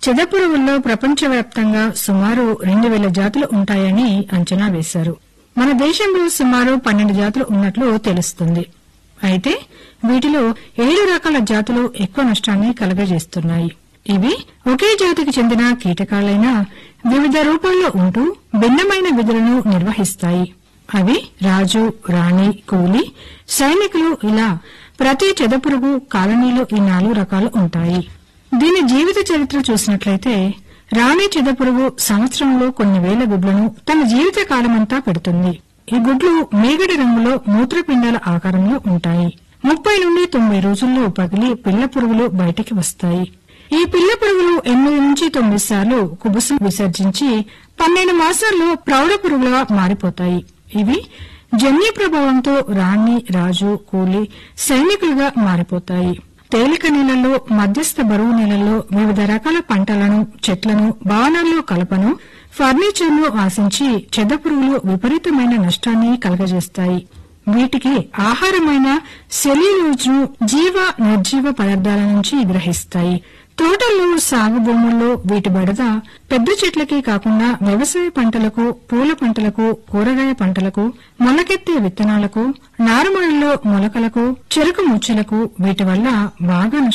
చెదపురుగుల్లో ప్రపంచవ్యాప్తంగా సుమారు రెండు వేల జాతులు ఉంటాయని అంచనా వేశారు మన దేశంలో సుమారు పన్నెండు జాతులు ఉన్నట్లు తెలుస్తుంది అయితే వీటిలో ఏడు రకాల జాతులు ఎక్కువ నష్టాన్ని కలగజేస్తున్నాయి ఇవి ఒకే జాతికి చెందిన కీటకాలైనా వివిధ రూపాల్లో ఉంటూ భిన్నమైన విధులను నిర్వహిస్తాయి అవి రాజు రాణి కూలి సైనికులు ఇలా ప్రతి చెదపురుగు కాలనీలో ఈ నాలుగు రకాలు ఉంటాయి దీని జీవిత చరిత్ర చూసినట్లయితే రాణి చెదపురుగు సంవత్సరంలో కొన్ని వేల గుడ్లను తన జీవిత కాలమంతా పెడుతుంది ఈ గుడ్లు మేగడి రంగులో మూత్రపిండాల ఆకారంలో ఉంటాయి ముప్పై నుండి తొంభై రోజుల్లో పగిలి పిల్ల పురుగులు బయటికి వస్తాయి ఈ పిల్ల పురుగులు ఎనిమిది నుంచి తొమ్మిది సార్లు కుబుసం విసర్జించి పన్నెండు మాసాల్లో ప్రౌఢ పురుగులుగా మారిపోతాయి ఇవి జన్యు ప్రభావంతో రాణి రాజు కూలి సైనికులుగా మారిపోతాయి తేలిక నీళ్లలో మధ్యస్థ బరువు నీళ్లలో వివిధ రకాల పంటలను చెట్లను భవనాల్లో కలపను ఫర్నిచర్ను ఆశించి చెదపురుగులు విపరీతమైన నష్టాన్ని కలగజేస్తాయి వీటికి ఆహారమైన సెల్యులోజ్ను జీవ నిర్జీవ పదార్థాల నుంచి గ్రహిస్తాయి తోటల్లో సాగు భూముల్లో వీటి బడద పెద్ద చెట్లకే కాకుండా వ్యవసాయ పంటలకు పూల పంటలకు కూరగాయ పంటలకు మొలకెత్తే విత్తనాలకు నారుమడుల్లో మొలకలకు చెరుకు ముచ్చలకు వీటి వల్ల బాగా నష్టం